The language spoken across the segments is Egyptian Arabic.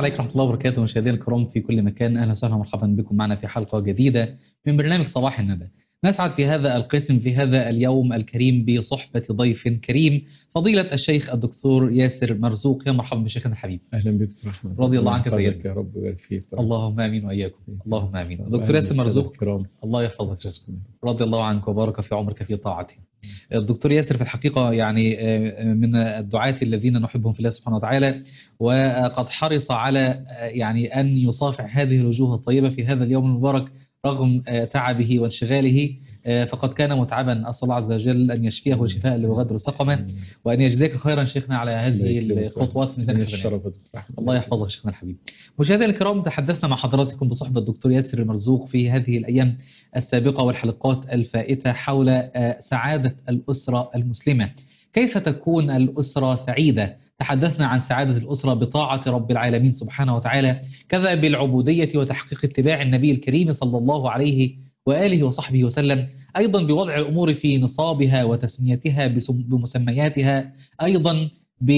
عليكم ورحمة الله وبركاته مشاهدينا الكرام في كل مكان أهلا وسهلا ومرحبا بكم معنا في حلقة جديدة من برنامج صباح الندى نسعد في هذا القسم في هذا اليوم الكريم بصحبة ضيف كريم فضيلة الشيخ الدكتور ياسر مرزوق يا مرحبا بشيخنا الحبيب اهلا بك دكتور احمد رضي الله عنك يحفظك سيدنا. يا رب ويبارك فيك دكتور اللهم آمين وإياكم اللهم آمين أحمد. دكتور أهلا ياسر بالسادة مرزوق الكرام الله يحفظك يحفظكم. رضي الله عنك وبارك في عمرك في طاعته الدكتور ياسر في الحقيقة يعني آه، من الدعاة الذين نحبهم في الله سبحانه وتعالى وقد حرص على آه، يعني أن يصافح هذه الوجوه الطيبة في هذا اليوم المبارك رغم آه، تعبه وانشغاله آه، فقد كان متعبا أسأل الله عز وجل أن يشفيه شفاء لا يغادر سقما وأن يجزاك خيرا شيخنا على هذه الله يكرمك. الخطوات في ميزان من الحسنات الشرف يا دكتور احمد الله يحفظك شيخنا الحبيب مشاهدينا الكرام تحدثنا مع حضراتكم بصحبة الدكتور ياسر المرزوق في هذه الأيام السابقة والحلقات الفائتة حول آه، سعادة الأسرة المسلمة كيف تكون الأسرة سعيدة تحدثنا عن سعادة الأسرة بطاعة رب العالمين سبحانه وتعالى كذا بالعبودية وتحقيق اتباع النبي الكريم صلى الله عليه وآله وصحبه وسلم أيضا بوضع الأمور في نصابها وتسميتها بسم- بمسمياتها أيضا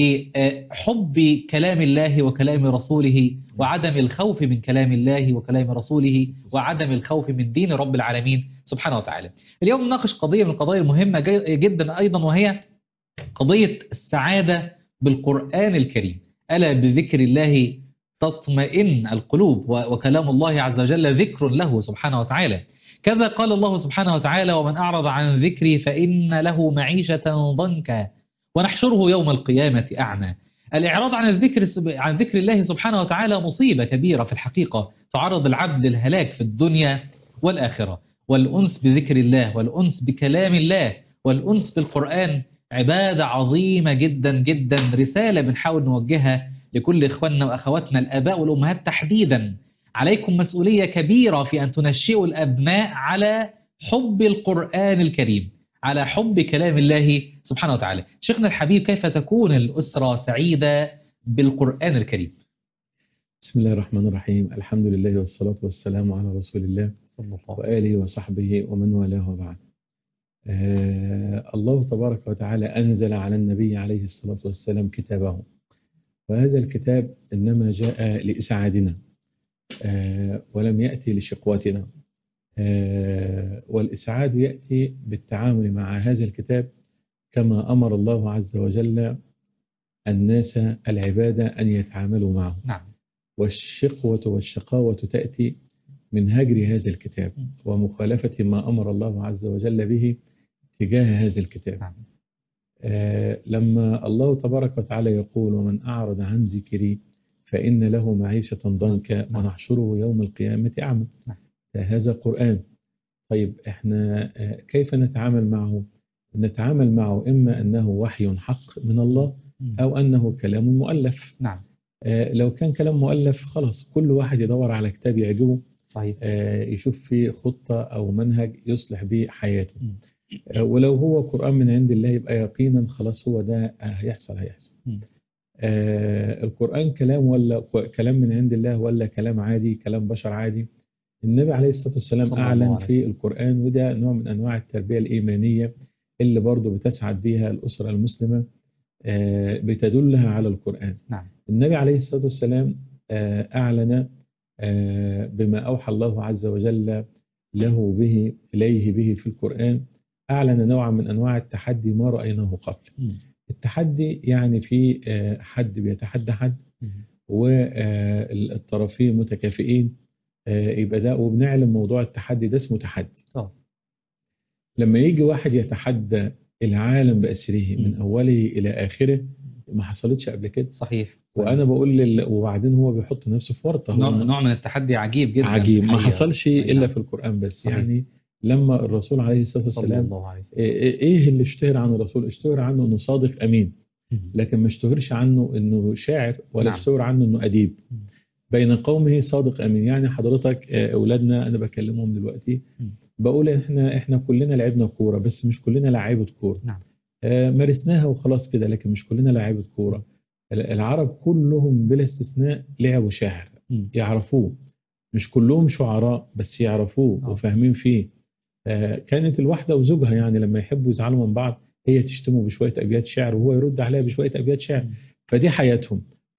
بحب كلام الله وكلام رسوله وعدم الخوف من كلام الله وكلام رسوله وعدم الخوف من دين رب العالمين سبحانه وتعالى اليوم نناقش قضية من القضايا المهمة جي- جدا أيضا وهي قضية السعادة بالقرآن الكريم ألا بذكر الله تطمئن القلوب و- وكلام الله عز وجل ذكر له سبحانه وتعالى كذا قال الله سبحانه وتعالى ومن أعرض عن ذكري فإن له معيشة ضنكا ونحشره يوم القيامة أعمى الإعراض عن الذكر عن ذكر الله سبحانه وتعالى مصيبة كبيرة في الحقيقة تعرض العبد للهلاك في الدنيا والآخرة والأنس بذكر الله والأنس بكلام الله والأنس بالقرآن عبادة عظيمة جدا جدا رسالة بنحاول نوجهها لكل إخواننا وأخواتنا الآباء والأمهات تحديدا عليكم مسؤولية كبيرة في أن تنشئوا الأبناء على حب القرآن الكريم على حب كلام الله سبحانه وتعالى شيخنا الحبيب كيف تكون الأسرة سعيدة بالقرآن الكريم بسم الله الرحمن الرحيم الحمد لله والصلاة والسلام على رسول الله صلى الله وآله وصحبه ومن والاه وبعد آه الله تبارك وتعالى أنزل على النبي عليه الصلاة والسلام كتابه وهذا الكتاب إنما جاء لإسعادنا آه ولم يأتي لشقوتنا آه والإسعاد يأتي بالتعامل مع هذا الكتاب كما أمر الله عز وجل الناس العبادة أن يتعاملوا معه نعم والشقوة والشقاوة تأتي من هجر هذا الكتاب ومخالفة ما أمر الله عز وجل به تجاه هذا الكتاب نعم آه لما الله تبارك وتعالى يقول ومن أعرض عن ذكري فإن له معيشة ضنكا نعم. ونحشره يوم القيامة أعمى نعم. هذا قرآن طيب احنا آه، كيف نتعامل معه نتعامل معه إما أنه وحي حق من الله أو أنه كلام مؤلف نعم آه، لو كان كلام مؤلف خلاص كل واحد يدور على كتاب يعجبه صحيح آه، يشوف فيه خطة أو منهج يصلح به حياته مم. آه، ولو هو قرآن من عند الله يبقى يقينا خلاص هو ده آه، هيحصل هيحصل مم. آه، القرآن كلام ولا كلام من عند الله ولا كلام عادي كلام بشر عادي النبي عليه الصلاة والسلام صلى الله أعلن عليه في وسلم. القرآن وده نوع من أنواع التربية الإيمانية اللي برضو بتسعد بيها الأسرة المسلمة آه، بتدلها على القرآن نعم النبي عليه الصلاة والسلام آه، أعلن آه، بما أوحى الله عز وجل له به إليه به في القرآن أعلن نوعا من أنواع التحدي ما رأيناه قبل مم. التحدي يعني في آه، حد بيتحدى حد مم. والطرفين متكافئين آه، يبقى ده وبنعلم موضوع التحدي ده اسمه تحدي آه. لما يجي واحد يتحدى العالم بأسره من مم. أوله إلى آخره ما حصلتش قبل كده صحيح وانا بقول لل... وبعدين هو بيحط نفسه في ورطه نوع, هو نوع من التحدي عجيب جدا عجيب ما الحقيقة. حصلش أي الا نعم. في القران بس صحيح. يعني لما الرسول عليه الصلاه صلى والسلام الله عليه وسلم ايه إيه اللي اشتهر عن الرسول اشتهر عنه انه صادق امين مم. لكن ما اشتهرش عنه انه شاعر ولا نعم. اشتهر عنه انه اديب مم. بين قومه صادق امين يعني حضرتك آه، اولادنا انا بكلمهم دلوقتي مم. بقول احنا احنا كلنا لعبنا كوره بس مش كلنا لعيبه كوره نعم. آه، مارسناها وخلاص كده لكن مش كلنا لعيبه كوره العرب كلهم بلا استثناء لعبوا شاعر مم. يعرفوه مش كلهم شعراء بس يعرفوه آه. وفاهمين فيه آه، كانت الواحدة وزوجها يعني لما يحبوا يزعلوا من بعض هي تشتمه بشوية أبيات شعر وهو يرد عليها بشوية أبيات شعر مم. فدي حياتهم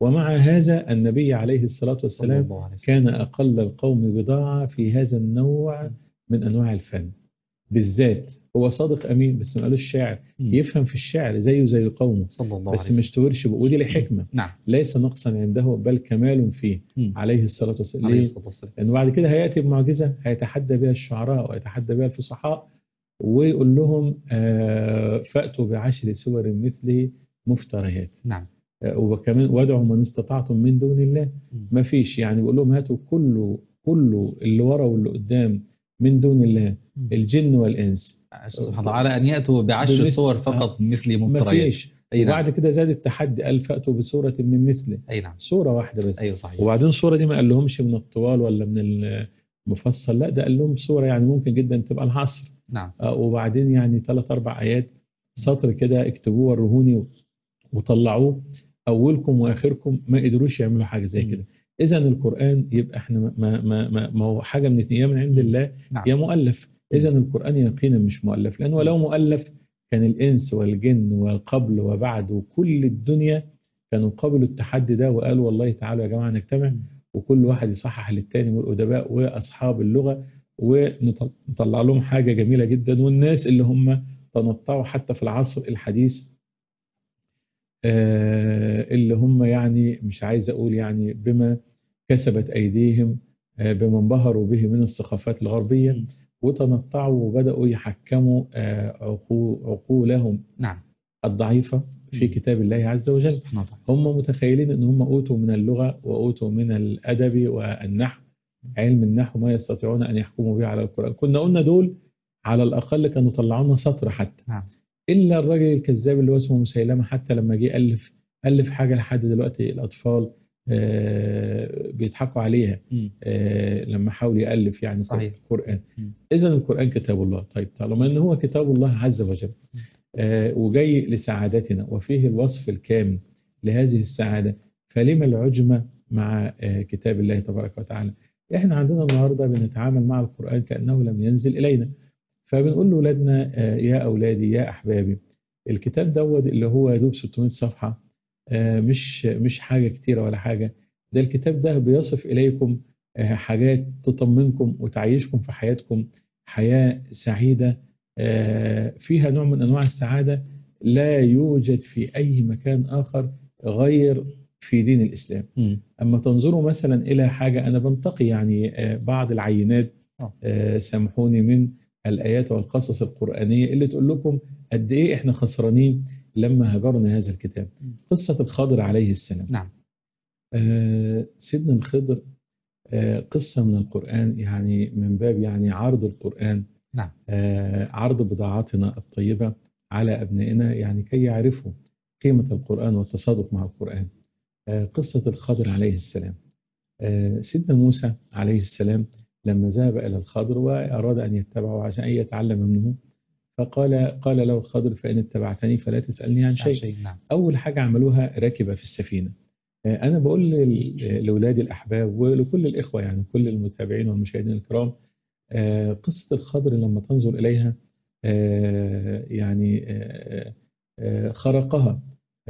ومع هذا النبي عليه الصلاة صلى والسلام الله عليه وسلم كان أقل القوم بضاعة في هذا النوع من أنواع الفن بالذات هو صادق أمين بس ما قالوش شاعر مم. يفهم في الشعر زيه زي قومه صلى الله بس عليه ما وسلم اشتهرش بقى. ودي لحكمة نعم ليس نقصا عنده بل كمال فيه مم. عليه الصلاة والسلام عليه ليه؟ الصلاة والسلام لأنه بعد كده هيأتي بمعجزة هيتحدى بها الشعراء ويتحدى بها الفصحاء ويقول لهم آه، فأتوا بعشر سور مثله مفتريات نعم آه، وكمان وادعوا من استطعتم من دون الله مم. ما فيش يعني بيقول لهم هاتوا كله كله اللي ورا واللي قدام من دون الله مم. الجن والإنس سبحان الله على أن يأتوا بعشر بمثل- صور فقط مثل ما مفتريات فيش أي نعم وبعد كده زاد التحدي قال فأتوا بسورة من مثله أي نعم سورة واحدة بس أيوه صحيح وبعدين الصورة دي ما قال لهمش من الطوال ولا من المفصل لا ده قال لهم صورة يعني ممكن جدا تبقى العصر نعم آه، وبعدين يعني ثلاث أربع آيات سطر كده اكتبوه ورهوني و- وطلعوه أولكم وآخركم ما قدروش يعملوا حاجة زي مم. كده إذا القرآن يبقى احنا ما, ما, ما, ما هو حاجة من اتنين يا من عند الله نعم يا مؤلف إذا القرآن يقينا مش مؤلف لأنه لو مؤلف كان الإنس والجن والقبل وبعد وكل الدنيا كانوا قبلوا التحدي ده وقالوا والله تعالوا يا جماعة نجتمع وكل واحد يصحح للتاني والأدباء وأصحاب اللغة ونطلع لهم حاجة جميلة جدا والناس اللي هم تنطعوا حتى في العصر الحديث آه، اللي هم يعني مش عايز أقول يعني بما كسبت أيديهم آه، بما انبهروا به من الثقافات الغربية مم. وتنطعوا وبدأوا يحكموا آه، عقو- عقولهم نعم الضعيفة في مم. كتاب الله عز وجل سبحان الله هم متخيلين ان هم اوتوا من اللغه واوتوا من الادب والنحو علم النحو ما يستطيعون ان يحكموا به على القران كنا قلنا دول على الاقل كانوا طلعوا لنا سطر حتى نعم الا الراجل الكذاب اللي هو اسمه مسيلمه حتى لما جه الف الف حاجه لحد دلوقتي الاطفال آه، بيضحكوا عليها مم. آه، لما حاول يالف يعني صحيح. القران مم. اذا القران كتاب الله طيب طالما ان هو كتاب الله عز وجل آه، وجاي لسعادتنا وفيه الوصف الكامل لهذه السعادة فلما العجمة مع آه، كتاب الله تبارك وتعالى احنا عندنا النهاردة بنتعامل مع القرآن كأنه لم ينزل إلينا فبنقول لأولادنا آه، يا أولادي يا أحبابي الكتاب دوت اللي هو يدوب 600 صفحة آه، مش مش حاجة كتيرة ولا حاجة ده الكتاب ده بيصف إليكم آه، حاجات تطمنكم وتعيشكم في حياتكم حياة سعيدة آه، فيها نوع من أنواع السعادة لا يوجد في أي مكان آخر غير في دين الإسلام مم. أما تنظروا مثلا إلى حاجة أنا بنتقي يعني آه، بعض العينات آه. آه، سامحوني من الآيات والقصص القرآنية اللي تقول لكم قد إيه إحنا خسرانين لما هجرنا هذا الكتاب مم. قصة الخضر عليه السلام نعم آه، سيدنا الخضر آه، قصة من القرآن يعني من باب يعني عرض القرآن نعم. آه، عرض بضاعتنا الطيبة على أبنائنا يعني كي يعرفوا قيمة القرآن والتصادق مع القرآن آه، قصة الخضر عليه السلام آه، سيدنا موسى عليه السلام لما ذهب إلى الخضر وأراد أن يتبعه عشان أن يتعلم منه فقال قال له الخضر فإن اتبعتني فلا تسألني عن شيء شيء نعم أول حاجة عملوها ركب في السفينة آه، أنا بقول لل- لأولادي الأحباب ولكل الإخوة يعني كل المتابعين والمشاهدين الكرام آه، قصة الخضر لما تنظر إليها آه، يعني آه، آه، خرقها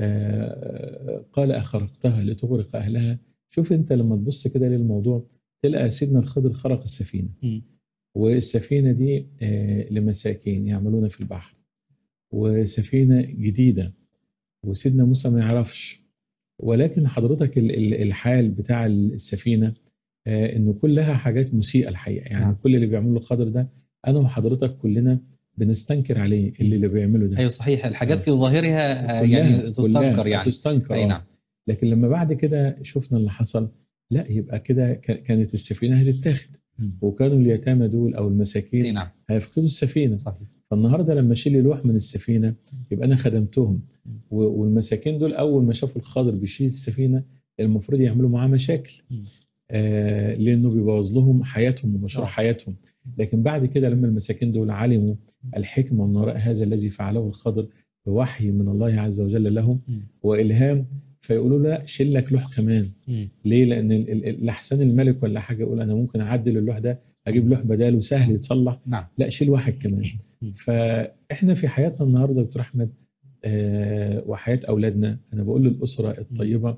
آه، قال أخرقتها لتغرق أهلها شوف أنت لما تبص كده للموضوع تلقى سيدنا الخضر خرق السفينة مم. والسفينة دي آه، لمساكين يعملون في البحر وسفينة جديدة وسيدنا موسى ما يعرفش ولكن حضرتك ال- ال- الحال بتاع السفينة آه، انه كلها حاجات مسيئة الحقيقة يعني نعم. كل اللي بيعمله الخضر ده انا وحضرتك كلنا بنستنكر عليه اللي اللي بيعمله ده أيوه صحيح الحاجات آه. في ظاهرها آه، كلها- يعني كلها تستنكر يعني تستنكر أي آه. نعم لكن لما بعد كده شفنا اللي حصل لا يبقى كده ك- كانت السفينة هتتاخد مم. وكانوا اليتامى دول او أي المساكين نعم هيفقدوا السفينة صحيح فالنهارده لما اشيل لوح من السفينه يبقى انا خدمتهم مم. و- والمساكين دول اول ما شافوا الخضر بيشيل السفينه المفروض يعملوا معاه مشاكل مم. آه لانه بيبوظ لهم حياتهم ومشروع آه. حياتهم لكن بعد كده لما المساكين دول علموا الحكمه من وراء هذا الذي فعله الخضر بوحي من الله عز وجل لهم مم. والهام فيقولوا لا شيل لك لوح كمان مم. ليه لان ال- ال- الاحسن الملك ولا حاجه يقول انا ممكن اعدل اللوح ده اجيب لوح بداله سهل يتصلح نعم لا شيل واحد كمان مم. فاحنا في حياتنا النهارده يا دكتور احمد آه، وحياه اولادنا انا بقول للاسره الطيبه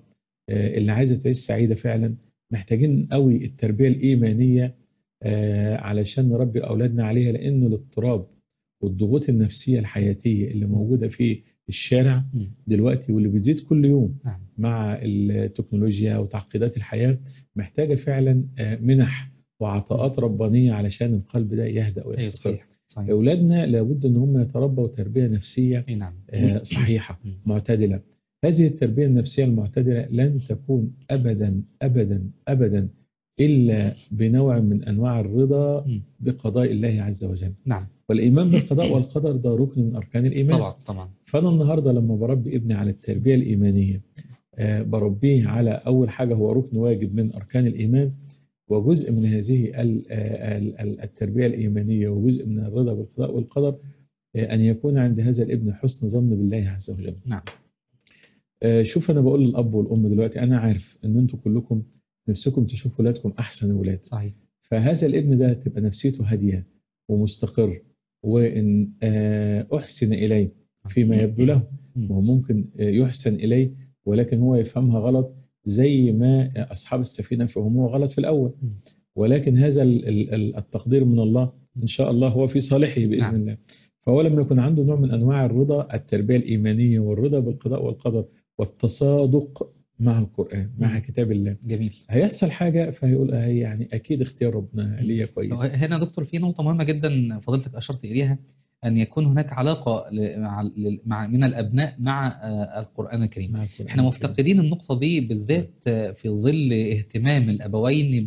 آه، اللي عايزه تعيش سعيده فعلا محتاجين قوي التربيه الايمانيه آه، علشان نربي اولادنا عليها لان الاضطراب والضغوط النفسيه الحياتيه اللي موجوده في الشارع مم. دلوقتي واللي بتزيد كل يوم نعم مع التكنولوجيا وتعقيدات الحياه محتاجه فعلا آه، منح وعطاءات ربانيه علشان القلب ده يهدأ أيوة ويستقر صحيح صحيح اولادنا لابد ان هم يتربوا تربيه نفسيه أي نعم آه، صحيحه مم. معتدله هذه التربيه النفسيه المعتدله لن تكون ابدا ابدا ابدا الا بنوع من انواع الرضا مم. بقضاء الله عز وجل نعم والايمان بالقضاء والقدر ده ركن من اركان الايمان طبعا طبعا فانا النهارده لما بربي ابني على التربيه الايمانيه آه، بربيه على اول حاجه هو ركن واجب من اركان الايمان وجزء من هذه ال- آه، ال- ال- التربيه الايمانيه وجزء من الرضا بالقضاء والقدر آه، ان يكون عند هذا الابن حسن ظن بالله عز وجل. نعم آه، شوف انا بقول للاب والام دلوقتي انا عارف ان انتم كلكم نفسكم تشوفوا ولادكم احسن ولاد صحيح فهذا الابن ده تبقى نفسيته هاديه ومستقر وان آه، احسن اليه فيما يبدو له مم. وهو ممكن يحسن إليه ولكن هو يفهمها غلط زي ما أصحاب السفينة فهموها غلط في الأول م. ولكن هذا ال- ال- ال- التقدير من الله إن شاء الله هو في صالحه بإذن نعم. الله فهو لما يكون عنده نوع من أنواع الرضا التربية الإيمانية والرضا بالقضاء والقدر والتصادق مع القرآن مع م. كتاب الله جميل هيحصل حاجة فهيقول آه يعني أكيد اختيار ربنا ليا كويس هنا دكتور في نقطة مهمة جدا فضلتك أشرت إليها أن يكون هناك علاقة ل- مع ل- مع من الأبناء مع آه، القرآن الكريم مع القرآن احنا الكريم. مفتقدين النقطة دي بالذات آه، في ظل اهتمام الأبوين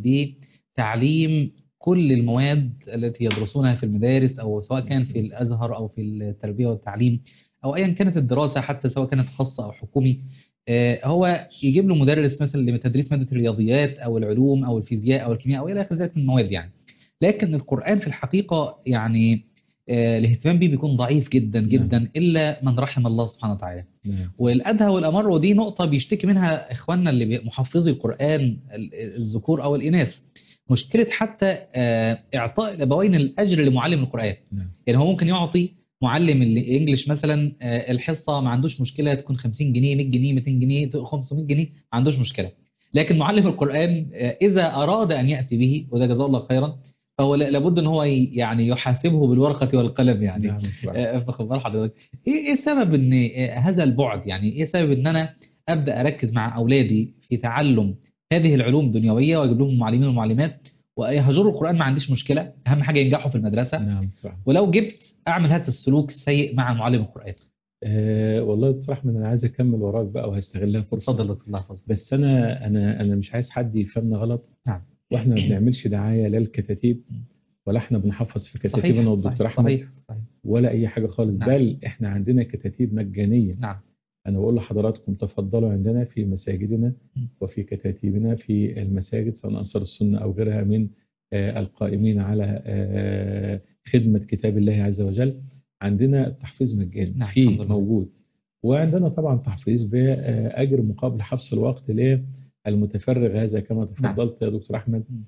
بتعليم كل المواد التي يدرسونها في المدارس أو سواء كان في الأزهر أو في التربية والتعليم أو أيا كانت الدراسة حتى سواء كانت خاصة أو حكومي آه، هو يجيب له مدرس مثلا لتدريس مادة الرياضيات أو العلوم أو الفيزياء أو الكيمياء أو إلى آخر ذلك من المواد يعني لكن القرآن في الحقيقة يعني آه، الاهتمام به بيكون ضعيف جدا نعم. جدا إلا من رحم الله سبحانه وتعالى نعم. والأدهى والأمر ودي نقطة بيشتكي منها إخواننا اللي بي- محفظي القرآن ال- الذكور أو الإناث مشكلة حتى آه، إعطاء الأبوين الأجر لمعلم القرآن نعم. يعني هو ممكن يعطي معلم الإنجليش مثلا آه، الحصة ما عندوش مشكلة تكون 50 جنيه 100 جنيه 200 جنيه 500 جنيه ما عندوش مشكلة لكن معلم القرآن آه، إذا أراد أن يأتي به وده جزاه الله خيرا فهو لا- لابد ان هو ي- يعني يحاسبه بالورقه والقلم يعني نعم. آه، واخد بال حضرتك ايه ايه سبب ان آه، هذا البعد يعني ايه سبب ان انا ابدا اركز مع اولادي في تعلم هذه العلوم الدنيويه واجيب لهم معلمين ومعلمات ويهجروا القران ما عنديش مشكله اهم حاجه ينجحوا في المدرسه نعم صح. ولو جبت اعمل هذا السلوك السيء مع معلم القران آه والله يا دكتور احمد انا عايز اكمل وراك بقى وهستغلها فرصه اتفضل دكتور الله يحفظك بس انا انا انا مش عايز حد يفهمنا غلط نعم. واحنا ما بنعملش دعايه لا للكتاتيب ولا احنا بنحفظ في كتاتيب انا والدكتور احمد صحيح صحيح ولا اي حاجه خالص نعم. بل احنا عندنا كتاتيب مجانيه نعم انا بقول لحضراتكم تفضلوا عندنا في مساجدنا م. وفي كتاتيبنا في المساجد سواء انصار السنه او غيرها من آه، القائمين على آه، خدمه كتاب الله عز وجل عندنا التحفيظ مجاني نعم، فيه الحمد لله. موجود وعندنا طبعا تحفيظ باجر مقابل حفظ الوقت للمتفرغ هذا كما تفضلت يا دكتور احمد م.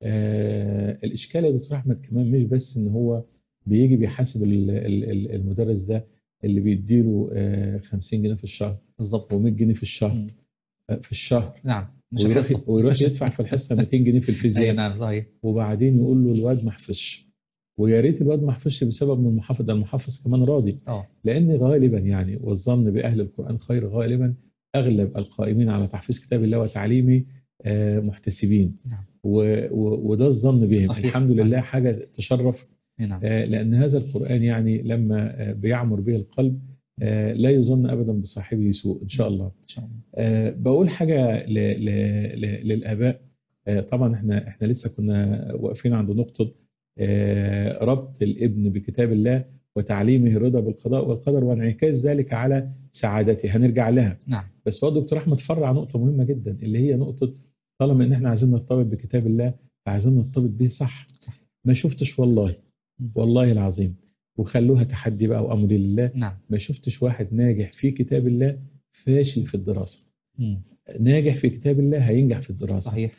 آه الاشكال يا دكتور احمد كمان مش بس ان هو بيجي بيحاسب ال- ال- ال- المدرس ده اللي بيديله آه 50 جنيه في الشهر بالظبط و100 جنيه في الشهر مم. آه في الشهر نعم مش ويروح الحصة. ويروح يدفع في الحصه 200 جنيه في ايوه الفيزياء نعم صحيح وبعدين يقول له الواد ما حفظش ويا ريت الواد ما حفظش بسبب من المحافظ ده المحافظ كمان راضي اه لان غالبا يعني والظن باهل القران خير غالبا اغلب القائمين على تحفيظ كتاب الله وتعليمه آه، محتسبين نعم. و- و- وده الظن بهم صحيح، الحمد صحيح. لله حاجه تشرف نعم آه، لان هذا القران يعني لما آه، بيعمر به القلب آه، لا يظن ابدا بصاحبه سوء ان شاء الله ان شاء الله آه، بقول حاجه ل... ل... ل... للاباء آه، طبعا احنا احنا لسه كنا واقفين عند نقطه آه، ربط الابن بكتاب الله وتعليمه الرضا بالقضاء والقدر وانعكاس ذلك على سعادته هنرجع لها نعم بس هو الدكتور احمد فرع نقطه مهمه جدا اللي هي نقطه طالما ان احنا عايزين نرتبط بكتاب الله فعايزين نرتبط به صح ما شفتش والله والله العظيم وخلوها تحدي بقى وامر لله نعم ما شفتش واحد ناجح في كتاب الله فاشل في الدراسه مم. ناجح في كتاب الله هينجح في الدراسه صحيح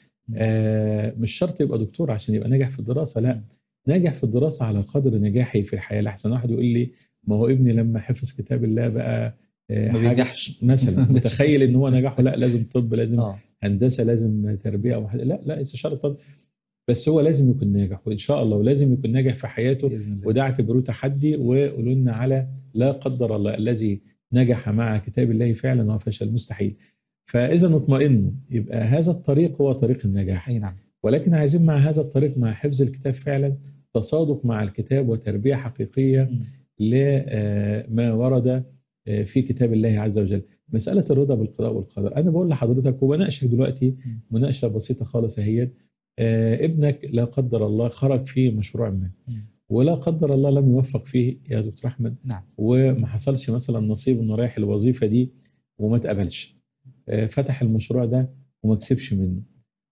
آه مش شرط يبقى دكتور عشان يبقى ناجح في الدراسه لا ناجح في الدراسه على قدر نجاحي في الحياه لحسن واحد يقول لي ما هو ابني لما حفظ كتاب الله بقى آه، ما حاجة بينجحش مثلا متخيل ان هو نجح لا لازم طب لازم اه هندسه لازم تربيه او حاجة. لا لا استشاره طب بس هو لازم يكون ناجح وان شاء الله ولازم يكون ناجح في حياته باذن الله وده اعتبروه تحدي وقولوا لنا على لا قدر الله الذي نجح مع كتاب الله فعلا وفشل مستحيل فاذا نطمئنوا يبقى هذا الطريق هو طريق النجاح اي نعم ولكن عايزين مع هذا الطريق مع حفظ الكتاب فعلا تصادق مع الكتاب وتربيه حقيقيه مم. لما ورد في كتاب الله عز وجل مسألة الرضا بالقضاء والقدر أنا بقول لحضرتك وبناقشك دلوقتي مناقشة بسيطة خالص اهي آه، ابنك لا قدر الله خرج في مشروع ما مم. ولا قدر الله لم يوفق فيه يا دكتور أحمد نعم وما حصلش مثلا نصيب انه رايح الوظيفة دي وما اتقبلش آه، فتح المشروع ده وما كسبش منه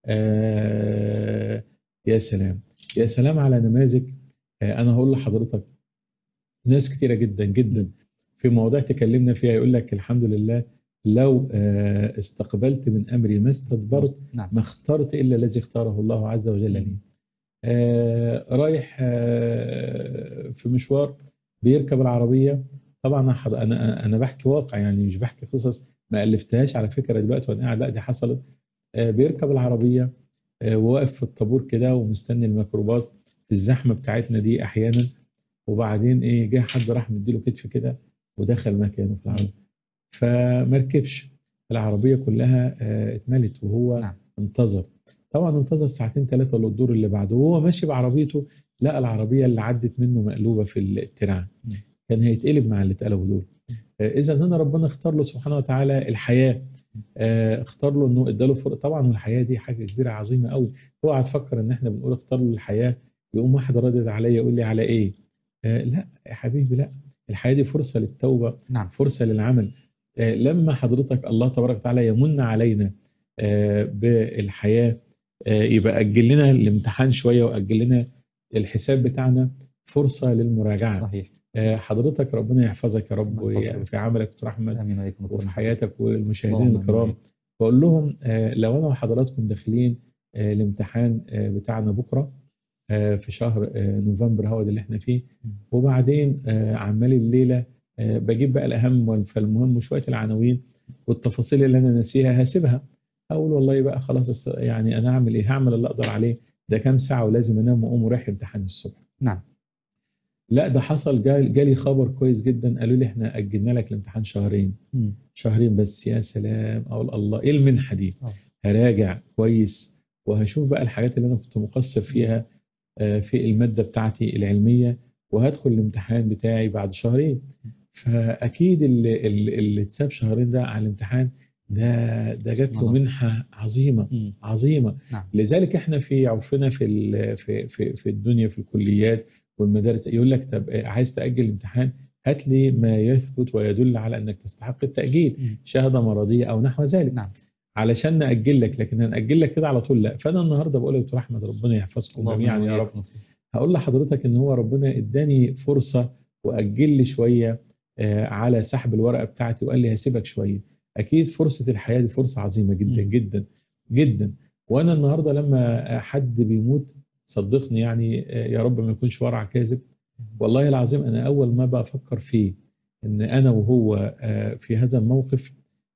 آه، يا سلام يا سلام على نماذج آه، انا هقول لحضرتك ناس كتيرة جدا جدا في مواضيع تكلمنا فيها يقول لك الحمد لله لو آه، استقبلت من امري ما استدبرت نعم ما اخترت الا الذي اختاره الله عز وجل لي آه، رايح آه، في مشوار بيركب العربيه طبعا أنا حض- انا انا بحكي واقع يعني مش بحكي قصص ما الفتهاش على فكره دلوقتي وانا قاعد لا دي حصلت آه، بيركب العربيه آه، وواقف في الطابور كده ومستني الميكروباص في الزحمه بتاعتنا دي احيانا وبعدين ايه جه حد راح مديله كتف كده ودخل مكانه في العربيه فمركبش العربيه كلها آه، اتملت وهو نعم. انتظر طبعا انتظر ساعتين ثلاثه للدور اللي بعده وهو ماشي بعربيته لقى العربيه اللي عدت منه مقلوبه في الترعه مم. كان هيتقلب مع اللي اتقلبوا دول اذا هنا ربنا اختار له سبحانه وتعالى الحياه آه، اختار له انه اداله فرق طبعا والحياه دي حاجه كبيره عظيمه قوي اوعى تفكر ان احنا بنقول اختار له الحياه يقوم واحد ردد عليا يقول لي على ايه آه، لا يا حبيبي لا الحياه دي فرصه للتوبه نعم فرصة للعمل آه، لما حضرتك الله تبارك وتعالى يمن علينا آه، بالحياة آه، يبقى أجل لنا الامتحان شوية وأجل لنا الحساب بتاعنا فرصة للمراجعة صحيح آه، حضرتك ربنا يحفظك يا رب الله يحفظك. في عملك دكتور أحمد امين وعليكم وفي السلام. حياتك والمشاهدين اللهم الكرام آمين. بقول لهم آه، لو أنا وحضراتكم داخلين آه، الامتحان آه، بتاعنا بكرة آه، في شهر آه، نوفمبر هو ده اللي احنا فيه مم. وبعدين آه، عمال الليلة آه، بجيب بقى الأهم فالمهم وشوية العناوين والتفاصيل اللي أنا ناسيها هسيبها أقول والله بقى خلاص است- يعني أنا هعمل إيه هعمل اللي أقدر عليه ده كام ساعة ولازم أنام وأقوم ورايح امتحان الصبح نعم لا ده حصل جال- جالي خبر كويس جدا قالوا لي احنا أجلنا لك الامتحان شهرين مم. شهرين بس يا سلام اقول الله ايه المنحه دي آه. هراجع كويس وهشوف بقى الحاجات اللي انا كنت مقصر فيها آه، في الماده بتاعتي العلميه وهدخل الامتحان بتاعي بعد شهرين فاكيد اللي, اللي اللي اتساب شهرين ده على الامتحان ده ده جات له سبحان الله. منحه عظيمه مم. عظيمه نعم لذلك احنا في عرفنا في ال- في في في الدنيا في الكليات والمدارس يقول لك طب عايز تاجل الامتحان هات لي ما يثبت ويدل على انك تستحق التاجيل مم. شهاده مرضيه او نحو ذلك نعم علشان ناجل لك لكن هنأجل لك كده على طول لا فانا النهارده بقول يا دكتور احمد ربنا يحفظكم اللهم جميعا يا رب وإياكم. هقول لحضرتك ان هو ربنا اداني فرصه واجل لي شويه آه، على سحب الورقه بتاعتي وقال لي هسيبك شويه اكيد فرصه الحياه دي فرصه عظيمه جدا مم. جدا جدا وانا النهارده لما حد بيموت صدقني يعني آه، يا رب ما يكونش ورع كاذب والله العظيم انا اول ما بفكر فيه ان انا وهو آه، في هذا الموقف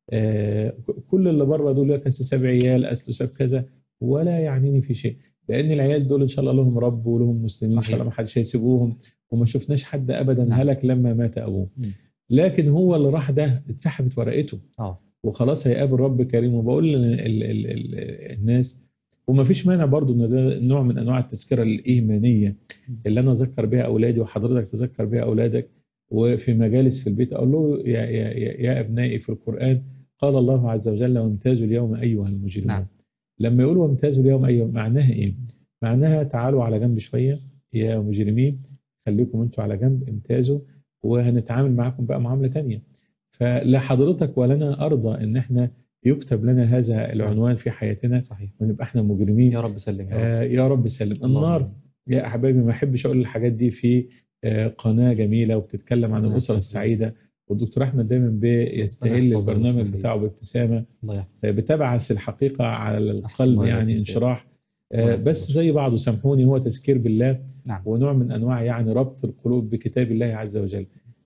آه، كل اللي بره دول لك أصل ساب عيال اصل ساب كذا ولا يعنيني في شيء لان العيال دول ان شاء الله لهم رب ولهم مسلمين ان صحيح. شاء الله ما حدش هيسيبوهم وما شفناش حد ابدا نعم. هلك لما مات ابوه مم. لكن هو اللي راح ده اتسحبت ورقته اه وخلاص هيقابل رب كريم وبقول لل- ال- ال- ال- الناس وما فيش مانع برضو ان ده نوع من انواع التذكره الايمانيه اللي انا اذكر بها اولادي وحضرتك تذكر بها اولادك وفي مجالس في البيت اقول له يا, يا, يا, يا ابنائي في القران قال الله عز وجل وامتازوا اليوم ايها المجرمون نعم. لما يقول وامتازوا اليوم ايها معناها ايه؟ معناها تعالوا على جنب شويه يا مجرمين خليكم انتوا على جنب امتازوا وهنتعامل معاكم بقى معامله تانية فلا حضرتك ولا انا ارضى ان احنا يكتب لنا هذا العنوان في حياتنا صحيح ونبقى احنا مجرمين يا رب سلم يا رب آه يا رب سلم اللهم النار آمين. يا احبابي ما احبش اقول الحاجات دي في آه قناه جميله وبتتكلم عن ربنا الاسره يحفظك. السعيده والدكتور احمد دايما بيستهل يحفظه البرنامج ويصلح بتاعه بابتسامه الله يحفظك بتبعث الحقيقه على أحسن القلب الله يعني يجزاك. انشراح الله آه بس يحفظك. زي بعضه سامحوني هو تذكير بالله نعم ونوع من انواع يعني ربط القلوب بكتاب الله عز وجل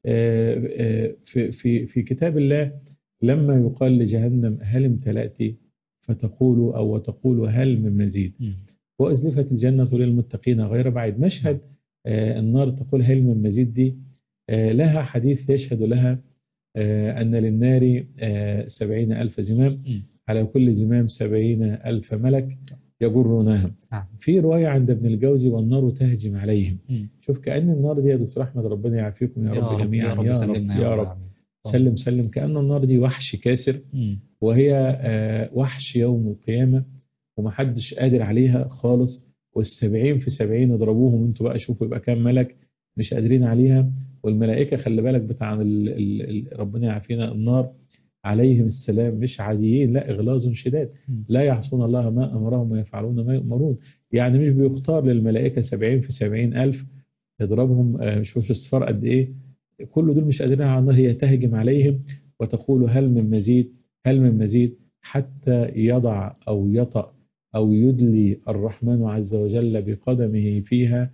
آه، آه، في في في كتاب الله لما يقال لجهنم هل امتلأت فتقول أو وتقول هل من مزيد مم. وأزلفت الجنة للمتقين غير بعيد مشهد آه، النار تقول هل من مزيد دي آه، لها حديث يشهد لها آه، أن للنار آه، سبعين ألف زمام مم. على كل زمام سبعين ألف ملك يجرونها نعم. في رواية عند ابن الجوزي والنار تهجم عليهم مم. شوف كأن النار دي يا دكتور أحمد ربنا يعافيكم يا, رب جميعا يا رب يا رب, سلمنا يا رب العالمين. سلم سلم كأن النار دي وحش كاسر مم. وهي آه، وحش يوم القيامة ومحدش قادر عليها خالص والسبعين في سبعين اضربوهم انتوا بقى شوفوا يبقى كام ملك مش قادرين عليها والملائكة خلي بالك بتاع ال ال ال ربنا يعافينا النار عليهم السلام مش عاديين لا إغلاظ شداد مم. لا يعصون الله ما أمرهم ويفعلون ما يؤمرون يعني مش بيختار للملائكة سبعين في سبعين ألف يضربهم آه، مش في اصفار قد إيه كل دول مش قادرين على النار هي تهجم عليهم وتقول هل من مزيد هل من مزيد حتى يضع أو يطأ أو يدلي الرحمن عز وجل بقدمه فيها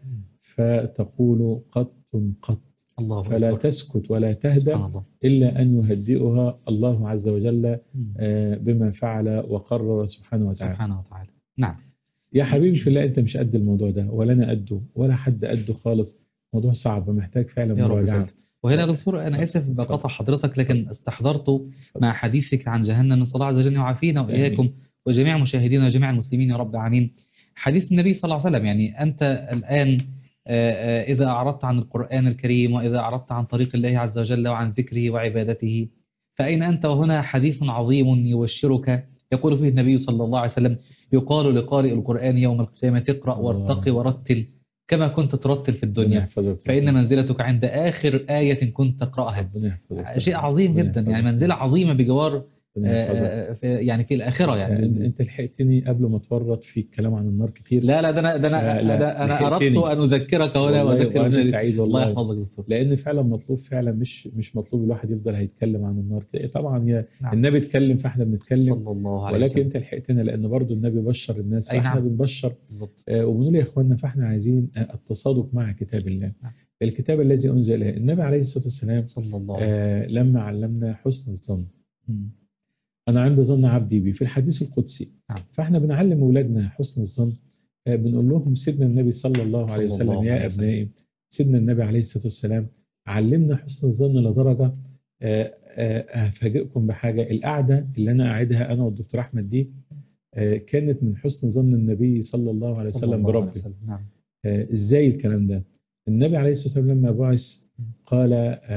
فتقول قط قط الله فلا أكبر. تسكت ولا تهدى سبحان الله إلا أن يهدئها الله عز وجل مم. آه، بما فعل وقرر سبحانه وتعالى سبحانه وتعالى نعم يا حبيبي في الله أنت مش قد الموضوع ده ولا أنا قده ولا حد قده خالص موضوع صعب محتاج فعلا يا رب مراجعة يسعدك. وهنا يا دكتور أنا آسف بقطع حضرتك لكن استحضرت مع حديثك عن جهنم نسأل الله عز وجل يعافينا وإياكم وجميع مشاهدينا وجميع المسلمين يا رب العالمين حديث النبي صلى الله عليه وسلم يعني أنت الآن آه، آه، إذا أعرضت عن القرآن الكريم وإذا أعرضت عن طريق الله عز وجل وعن ذكره وعبادته فأين أنت وهنا حديث عظيم يبشرك يقول فيه النبي صلى الله عليه وسلم يقال لقارئ القرآن يوم القيامة اقرأ وارتقي ورتل كما كنت ترتل في ربنا الدنيا يحفظك فإن منزلتك عند آخر آية كنت تقرأها ربنا يحفظك شيء عظيم ربنا جدا يعني يحفظك. منزلة عظيمة بجوار ربنا آه، يحفظك. آه، في- يعني في الآخرة آه، يعني انت لحقتني قبل ما تورط في الكلام عن النار كتير لا لا ده أنا ده أنا لا، لا، أنا, أنا لحقتني. أردت أن أذكرك هنا والله وأذكر وانا المشاهدين. سعيد الله والله يحفظك دكتور لان فعلا مطلوب فعلا مش مش مطلوب الواحد يفضل هيتكلم عن النار كده. طبعا هي نعم. النبي اتكلم فاحنا بنتكلم صلى الله عليه ولكن وسلم انت لحقتنا لان برضو النبي بشر الناس أي فاحنا نعم. بنبشر بالضبط آه، وبنقول يا اخواننا فاحنا عايزين آه، التصادق مع كتاب الله نعم. الكتاب الذي انزل إليه. النبي عليه الصلاه والسلام صلى الله عليه وسلم آه، لما علمنا حسن الظن مم. انا عند ظن عبدي بي في الحديث القدسي نعم. فاحنا بنعلم اولادنا حسن الظن آه، بنقول لهم سيدنا النبي صلى الله عليه صلى وسلم الله يا عليه وسلم. ابنائي سيدنا النبي عليه الصلاه والسلام علمنا حسن الظن لدرجه آه، آه، هفاجئكم بحاجه القعده اللي انا قاعدها انا والدكتور احمد دي آه، كانت من حسن ظن النبي صلى الله عليه صلى وسلم الله عليه بربه وسلم. نعم آه، ازاي الكلام ده النبي عليه الصلاه والسلام لما بعث قال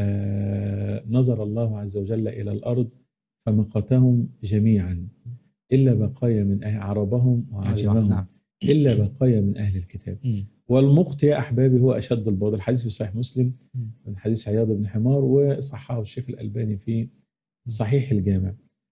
آه، نظر الله عز وجل الى الارض فمقتهم جميعا الا بقايا من اهل عربهم وعجمهم نعم الا بقايا من اهل الكتاب مم. والمقت يا احبابي هو اشد البغض الحديث في صحيح مسلم مم. من حديث عياض بن حمار وصححه الشيخ الالباني في صحيح الجامع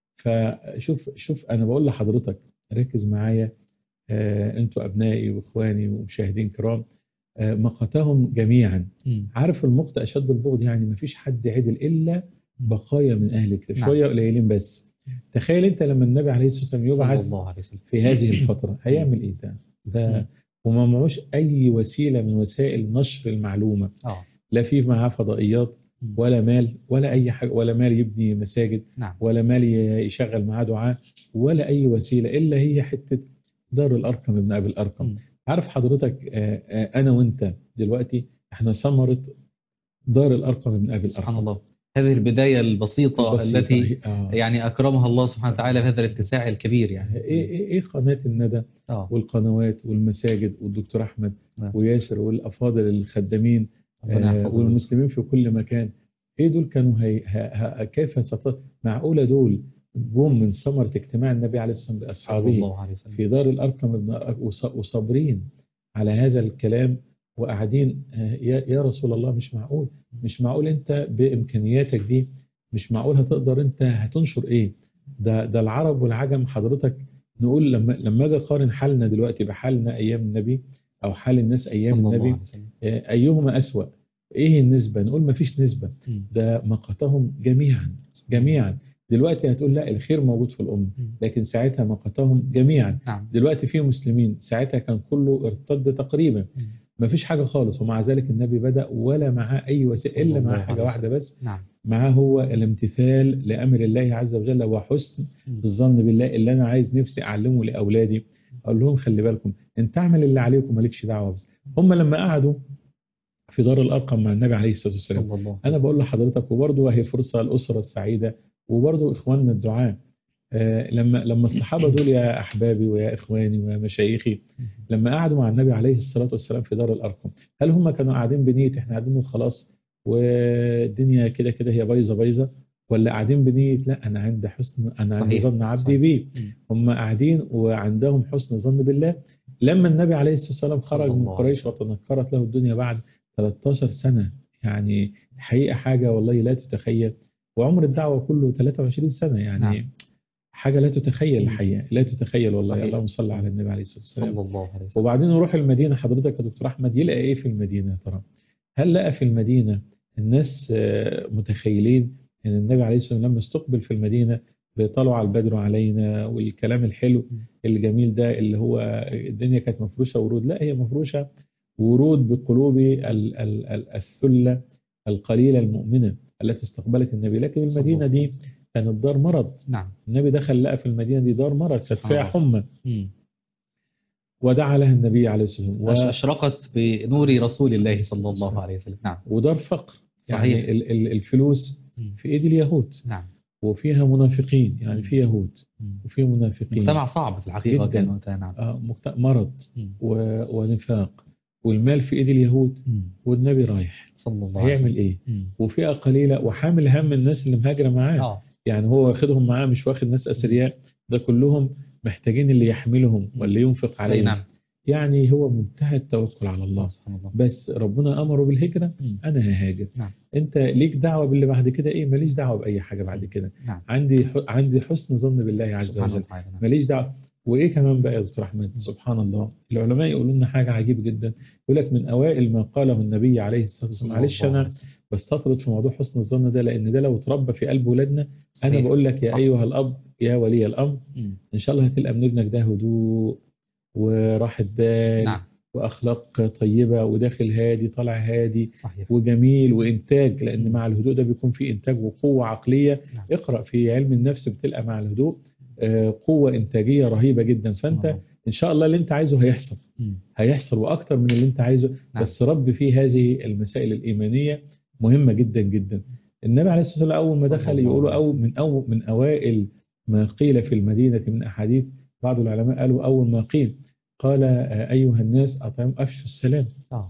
فشوف شوف انا بقول لحضرتك ركز معايا آه، انتوا ابنائي واخواني ومشاهدين كرام آه، مقتهم جميعا مم. عارف المقت اشد البغض يعني ما فيش حد عدل الا بقايا من اهل الكتاب نعم. شويه قليلين بس تخيل انت لما النبي عليه الصلاه والسلام صلى يبعث الله عليه وسلم في هذه الفتره هيعمل ايه ده ده وما معوش اي وسيله من وسائل نشر المعلومه اه لا في معاه فضائيات مم. ولا مال ولا اي حاجه ولا مال يبني مساجد نعم ولا مال ي- يشغل معاه دعاء ولا اي وسيله الا هي حته دار الارقم ابن ابي الارقم مم. عارف حضرتك آه، آه، انا وانت دلوقتي احنا ثمره دار الارقم ابن ابي سبحان الارقم الله هذه البداية البسيطة, البسيطة. التي آه. يعني أكرمها الله سبحانه وتعالى بهذا الاتساع الكبير يعني ايه ايه ايه قناه الندى اه والقنوات والمساجد والدكتور احمد نعم. وياسر والافاضل الخدامين ربنا آه، يحفظهم. والمسلمين في كل مكان ايه دول كانوا هي ه- ه- كيف ست معقوله دول جم من ثمره اجتماع النبي عليه الصلاه والسلام صلى باصحابه الله عليه وسلم في دار الارقم ابن أر- وص- وصابرين على هذا الكلام وقاعدين آه، يا يا رسول الله مش معقول مش معقول انت بامكانياتك دي مش معقول هتقدر انت هتنشر ايه ده ده العرب والعجم حضرتك نقول لما لما اجي اقارن حالنا دلوقتي بحالنا ايام النبي او حال الناس ايام صلى الله النبي عليه وسلم آه، ايهما اسوأ ايه النسبه نقول ما فيش نسبه مم. ده مقتهم جميعا جميعا دلوقتي هتقول لا الخير موجود في الامه مم. لكن ساعتها مقتهم جميعا نعم دلوقتي في مسلمين ساعتها كان كله ارتد تقريبا مم. ما فيش حاجة خالص ومع ذلك النبي بدأ ولا معاه أي وسيلة إلا صلى معاه الله حاجة عليه واحدة بس نعم معاه هو الامتثال لأمر الله عز وجل وحسن الظن بالله اللي أنا عايز نفسي أعلمه لأولادي أقول لهم خلي بالكم أنت اعمل اللي عليك ومالكش دعوة بس هم لما قعدوا في دار الأرقم مع النبي عليه الصلاة والسلام صلى الله أنا بقول لحضرتك وبرضه هي فرصة الأسرة السعيدة وبرضه إخواننا الدعاء آه، لما لما الصحابة دول يا أحبابي ويا إخواني ويا مشايخي لما قعدوا مع النبي عليه الصلاة والسلام في دار الأرقم هل هم كانوا قاعدين بنية إحنا قاعدين وخلاص والدنيا كده كده هي بايظة بايظة ولا قاعدين بنية لا أنا عند حسن أنا عند صحيح. ظن عبدي صحيح. بي مم. هم قاعدين وعندهم حسن ظن بالله لما النبي عليه الصلاة والسلام خرج صلى من الله عليه قريش وتنكرت له الدنيا بعد 13 سنة يعني حقيقة حاجة والله لا تتخيل وعمر الدعوة كله 23 سنة يعني نعم. حاجة لا تتخيل مم. الحقيقة لا تتخيل والله صحيح. اللهم صل على النبي عليه الصلاة والسلام صلى الله عليه وسلم وبعدين نروح المدينة حضرتك يا دكتور أحمد يلقى إيه في المدينة يا ترى؟ هل لقى في المدينة الناس آه، متخيلين إن النبي عليه الصلاة والسلام لما استقبل في المدينة بطلع البدر علينا والكلام الحلو الجميل ده اللي هو الدنيا كانت مفروشة ورود لا هي مفروشة ورود بقلوب ال- ال- ال- الثلة القليلة المؤمنة التي استقبلت النبي لكن المدينة دي كانت دار مرض نعم النبي دخل لقى في المدينة دي دار مرض كانت سبحان فيها الله. حمى مم. ودعا لها النبي عليه الصلاة والسلام و- أشرقت بنور رسول الله صلى الله عليه وسلم نعم ودار فقر يعني صحيح. ال- ال- الفلوس مم. في ايد اليهود نعم وفيها منافقين يعني في يهود مم. وفي منافقين مجتمع صعب في الحقيقة جداً. كان وقتها نعم آه، مجت- مرض مم. و- ونفاق والمال في ايد اليهود مم. والنبي رايح صلى الله عليه هيعمل وسلم ايه مم. وفئة قليلة وحامل هم الناس اللي مهاجرة معاه اه يعني هو واخدهم معاه مش واخد ناس أثرياء ده كلهم محتاجين اللي يحملهم واللي ينفق أي عليهم نعم يعني هو منتهى التوكل على الله سبحان الله بس ربنا أمره بالهجرة مم. أنا ههاجر نعم. أنت ليك دعوة باللي بعد كده إيه ماليش دعوة بأي حاجة بعد كده نعم عندي ح- عندي حسن ظن بالله عز سبحان وجل الله تعالى نعم. ماليش دعوة وإيه كمان بقى يا دكتور أحمد سبحان الله العلماء يقولوا لنا حاجة عجيبة جدا يقول لك من أوائل ما قاله النبي عليه الصلاة والسلام صلى معلش الله أنا عليه وسلم. بستطرد في موضوع حسن الظن ده لأن ده لو اتربى في قلب ولادنا أنا صحيح. بقول لك يا صح. أيها الأب يا ولي الأمر مم. إن شاء الله هتلقى من ابنك ده هدوء وراحة بال نعم وأخلاق طيبة وداخل هادي طالع هادي صحيح وجميل وإنتاج لأن مم. مع الهدوء ده بيكون في إنتاج وقوة عقلية نعم. اقرأ في علم النفس بتلقى مع الهدوء آه، قوة إنتاجية رهيبة جدا سبحان فأنت الله. إن شاء الله اللي أنت عايزه هيحصل مم. هيحصل وأكتر من اللي أنت عايزه نعم. بس رب فيه هذه المسائل الإيمانية مهمة جدا جدا النبي عليه الصلاة والسلام أول ما صلى دخل الله يقولوا عليه أو من أو من أوائل ما قيل في المدينة من أحاديث بعض العلماء قالوا أول ما قيل قال آه، أيها الناس أطعموا أفشوا السلام اه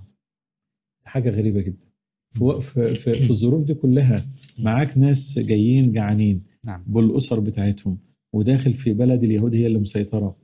حاجة غريبة جدا في, في, في, في الظروف دي كلها معاك ناس جايين جعانين نعم بالأسر بتاعتهم وداخل في بلد اليهود هي اللي مسيطرة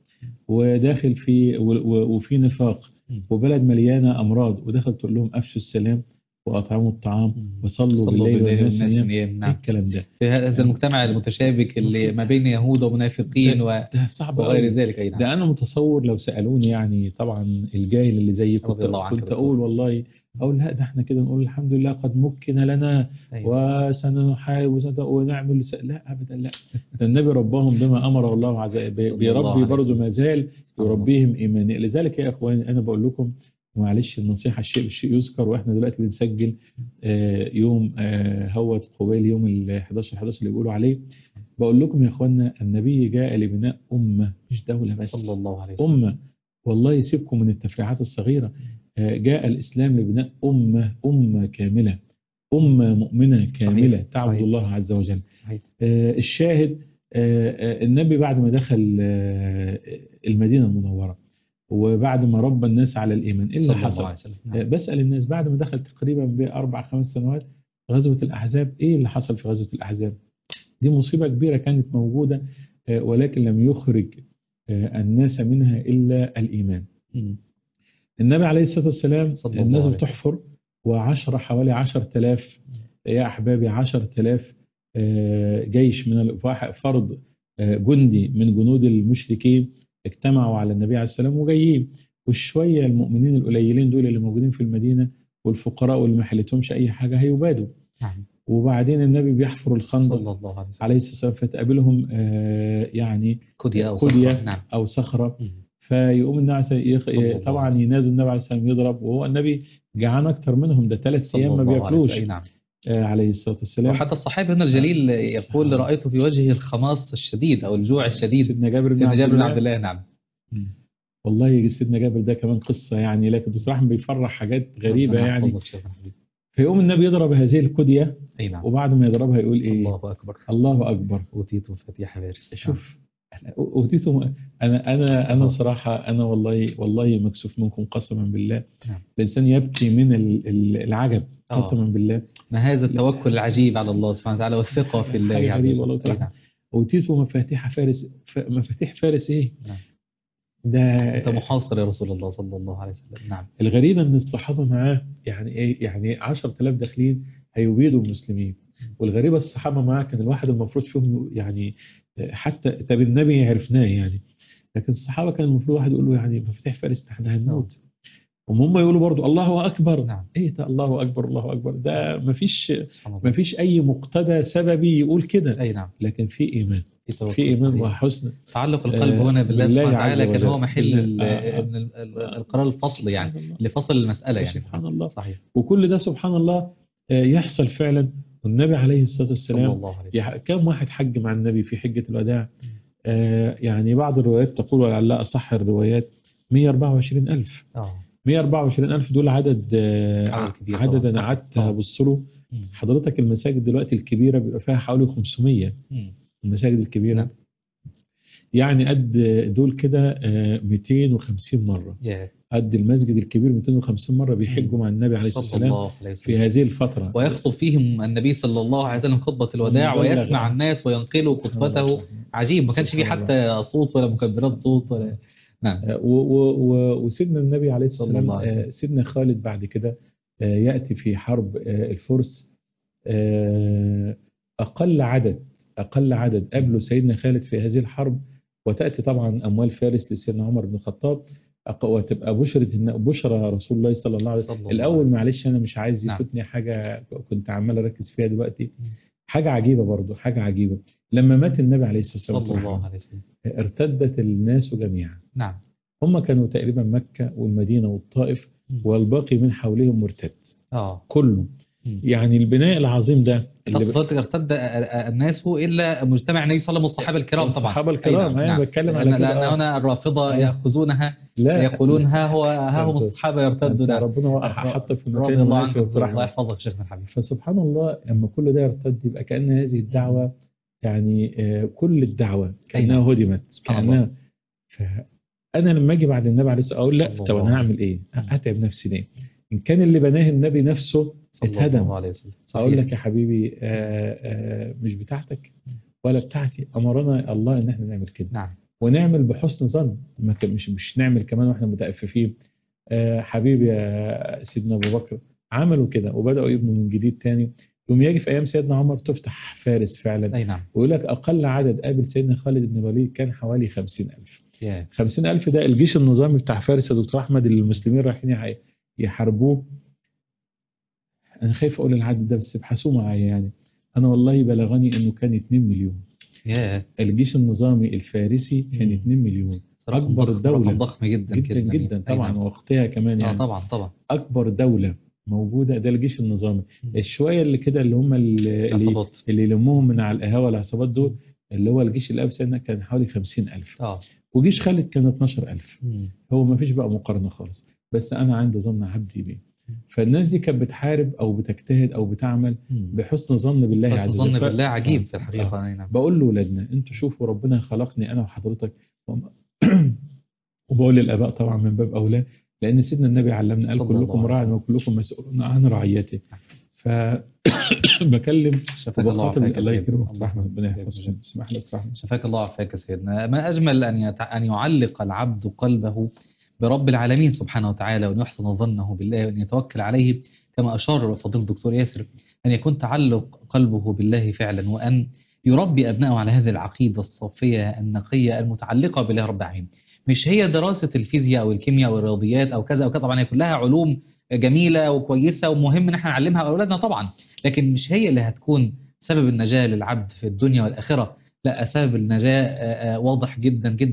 وداخل في و- و- وفي نفاق مم. وبلد مليانة أمراض ودخل تقول لهم أفشوا السلام وأطعموا الطعام مم. وصلوا صلوا بالليل والناس نيام نيام إيه نعم الكلام ده في هذا المجتمع المتشابك اللي ما بين يهود ومنافقين و- ده صعب وغير قوي ذلك أي نعم ده أنا متصور لو سألوني يعني طبعا الجاهل اللي زيي كنت, رضي الله عنك كنت يا أقول دكتور. والله أقول لا ده احنا كده نقول الحمد لله قد مكن لنا أيوة. وسنحاول وسن- ونعمل س- لا ابدا لا ده النبي رباهم بما امر الله عز وجل بي- الله بيربي عليه برضه وسلم. ما زال يربيهم ايمانيا لذلك يا اخواني انا بقول لكم معلش النصيحه الشيء بالشيء يذكر واحنا دلوقتي بنسجل آه، يوم آه، هوت قبيل يوم ال 11 11 اللي بيقولوا عليه بقول لكم يا اخوانا النبي جاء لبناء امه مش دوله بس صلى الله عليه وسلم أمة والله يسيبكم من التفريعات الصغيرة آه، جاء الإسلام لبناء أمة أمة كاملة أمة مؤمنة كاملة صحيح، تعبد صحيح. الله عز وجل صحيح. آه، الشاهد آه، آه، النبي بعد ما دخل آه، المدينة المنورة وبعد ما ربى الناس على الإيمان إيه اللي صلى الله حصل عليه وسلم آه، نعم. بسأل الناس بعد ما دخل تقريبا بأربع خمس سنوات غزوة الأحزاب إيه اللي حصل في غزوة الأحزاب دي مصيبة كبيرة كانت موجودة آه، ولكن لم يخرج آه، الناس منها إلا الإيمان مم. النبي عليه الصلاة والسلام صلى الله الناس عليه بتحفر وعشرة حوالي عشر تلاف يا أحبابي عشر تلاف آه، جيش من ال- فرد آه، جندي من جنود المشركين اجتمعوا على النبي عليه السلام وجايين والشوية المؤمنين القليلين دول اللي موجودين في المدينة والفقراء واللي ما حلتهمش أي حاجة هيبادوا نعم وبعدين النبي بيحفر الخندق صلى الله عليه وسلم عليه الصلاة والسلام فتقابلهم آه، يعني كدية أو كدية صخرة. نعم أو صخرة مم. فيقوم النبي عليه الصلاة والسلام صلى الله يخ- طبعا عليه وسلم. ينازل النبي عليه الصلاه والسلام يضرب وهو النبي جعان اكتر منهم ده ثلاث صلى ايام ما الله عليه بياكلوش وسلم. أي نعم آه، عليه الصلاه والسلام وحتى الصحابي هنا الجليل يقول الصحابة. رأيت في وجهه الخماص الشديد أو الجوع الشديد سيدنا جابر بن سيدنا عبد جابر بن الله عبد الله نعم والله سيدنا جابر ده كمان قصه يعني لكن دكتور احمد بيفرح حاجات غريبه ربنا يعني يحفظك شيخنا الحبيب. فيقوم النبي يضرب هذه الكديه أي نعم وبعد ما يضربها يقول ايه الله أكبر الله اكبر أوتيت مفاتيح فارس شوف اوتيتم انا انا انا الله. صراحه انا والله والله مكسوف منكم قسما بالله نعم. الانسان يبكي من ال- ال- العجب آه. قسما بالله ما هذا التوكل العجيب على الله سبحانه وتعالى والثقة في الله حاجة عز غريبة وجل. والله أي تعالى. نعم. اوتيت مفاتيح فارس ف- مفاتيح فارس ايه نعم. ده أنت محاصر يا رسول الله صلى الله عليه وسلم نعم الغريب ان الصحابه معاه يعني ايه يعني 10000 داخلين هيبيدوا المسلمين والغريبه الصحابه معاه كان الواحد المفروض فيهم يعني حتى طب النبي عرفناه يعني لكن الصحابه كان المفروض واحد يقول له يعني مفاتيح فارس احنا هنموت وهم يقولوا برضو الله اكبر نعم ايه ده الله اكبر الله اكبر ده مفيش سبحان الله مفيش اي مقتضى سببي يقول كده أي نعم لكن في ايمان في توكل في ايمان صحيح. وحسن تعلق القلب آه، هنا بالله بالله سبحانه عز وتعالى كان هو وجل. محل بالله. ال- آه، آه. ال- ال- القرار الفصل يعني سبحان الله. لفصل المسألة يعني سبحان الله صحيح وكل ده سبحان الله آه، يحصل فعلا والنبي عليه الصلاة صلى والسلام الله عليه وسلم يح- كم واحد حج مع النبي في حجة الوداع آه، يعني بعض الروايات تقول ولعلها أصح الروايات 124 ألف اه 124 ألف دول عدد آه، عدد كبير عدد طبعاً. أنا قعدت طبعاً. أبص له مم. حضرتك المساجد دلوقتي الكبيرة بيبقى فيها حوالي 500 مم. المساجد الكبيرة نعم. يعني قد دول كده آه، 250 مرة يا قد المسجد الكبير 250 مرة بيحجوا مع النبي عليه الصلاة صلى والسلام الله عليه في وسلم هذه الفترة ويخطب فيهم النبي صلى الله عليه وسلم خطبة الوداع ويبلغ ويسمع عنه. الناس وينقلوا خطبته عجيب ما كانش فيه سبحان حتى صوت ولا مكبرات صوت ولا نعم آه، و- و- و- وسيدنا النبي عليه الصلاة صلى الله والسلام عليه آه، سيدنا خالد بعد كده آه، يأتي في حرب آه، الفرس آه، أقل عدد أقل عدد قبله سيدنا خالد في هذه الحرب وتأتي طبعا أموال فارس لسيدنا عمر بن الخطاب أق- وتبقى بشرة إن- بشرى رسول الله صلى الله عليه صلى وسلم الله الأول عليه وسلم. معلش أنا مش عايز نعم. يفوتني حاجة كنت عمال أركز فيها دلوقتي مم. حاجة عجيبة برضو حاجة عجيبة لما مات النبي عليه الصلاة صلى والسلام الله عليه وسلم ارتدت الناس جميعا نعم هم كانوا تقريبا مكة والمدينة والطائف مم. والباقي من حولهم مرتد اه كله مم. يعني البناء العظيم ده اللي تقصد حضرتك ارتد الناس الا مجتمع النبي صلى الله عليه وسلم والصحابه الكرام طبعا الصحابة أي الكرام نعم، أنا نعم. بتكلم على لأن كده لأن آه. هنا الرافضه آه. ياخذونها لا يقولون ها هو ها هم أنت- الصحابه أنت يرتدون ربنا حطك في رضي مكان الله مناسب عنك الله بصراحة. يحفظك شيخنا الحبيب فسبحان الله لما كل ده يرتد يبقى كأن هذه الدعوة يعني آه، كل الدعوة كأنها نعم. هدمت سبحان كأنها فأنا لما أجي بعد النبي عليه الصلاة والسلام أقول صلى لا طب الله أنا عليه هعمل إيه؟ هتعب نفسي ليه؟ إن كان اللي بناه النبي نفسه صلى اتهدم الله عليه وسلم اقول صحيح. لك يا حبيبي آه، آه، مش بتاعتك ولا بتاعتي امرنا الله ان احنا نعمل كده نعم ونعمل بحسن ظن ما كان- مش مش نعمل كمان واحنا متأففين آه، حبيبي يا سيدنا ابو بكر عملوا كده وبداوا يبنوا من جديد تاني يوم يجي في ايام سيدنا عمر تفتح فارس فعلا اي نعم ويقول لك اقل عدد قابل سيدنا خالد بن الوليد كان حوالي 50000 يا 50000 ده الجيش النظامي بتاع فارس يا دكتور احمد اللي المسلمين رايحين يح- يحاربوه انا خايف اقول العدد ده بس ابحثوه معايا يعني انا والله بلغني انه كان 2 مليون يا الجيش النظامي الفارسي كان مم. 2 مليون رقم أكبر ضخم- دولة. رقم ضخم جدا جدا جدا أي طبعا نعم. ووقتها كمان اه يعني طبعا طبعا اكبر دوله موجوده ده الجيش النظامي مم. الشويه اللي كده اللي هم اللي, اللي, عصابات اللي يلموهم من على القهاوي العصابات دول اللي هو الجيش اللي قبل سنه كان حوالي 50000 اه وجيش خالد كان 12000 مم. هو ما فيش بقى مقارنه خالص بس انا عندي ظن عبدي بيه فالناس دي كانت بتحارب او بتجتهد او بتعمل مم. بحسن ظن بالله حسن عز ظن وجل ف- بالله عجيب آه. في الحقيقه اي نعم بقول لاولادنا انتوا شوفوا ربنا خلقني انا وحضرتك وم- وبقول للاباء طبعا من باب اولى لان سيدنا النبي علمنا قال صلى الله كلكم عليه راع وسلم. وكلكم مسؤول عن رعيته شفاك فبكلم الله وبخاطب وعافاك الله يا سيدنا. يكرمك رحمه ربنا الله يحفظك يكرمك. اسمح لك رحمه شفاك الله وعافاك يا سيدنا ما أجمل أن يتع... أن يعلق العبد قلبه برب العالمين سبحانه وتعالى وأن يحسن ظنه بالله وأن يتوكل عليه كما أشار فضيلة الدكتور ياسر أن يكون تعلق قلبه بالله فعلا وأن يربي أبنائه على هذه العقيدة الصافية النقية المتعلقة بالله رب العالمين مش هي دراسة الفيزياء أو الكيمياء أو الرياضيات أو كذا أو كذا طبعا هي كلها علوم جميلة وكويسة ومهم إن احنا نعلمها أولادنا طبعا لكن مش هي اللي هتكون سبب النجاة للعبد في الدنيا والآخرة لا سبب النجاة آه، آه، واضح جدا جدا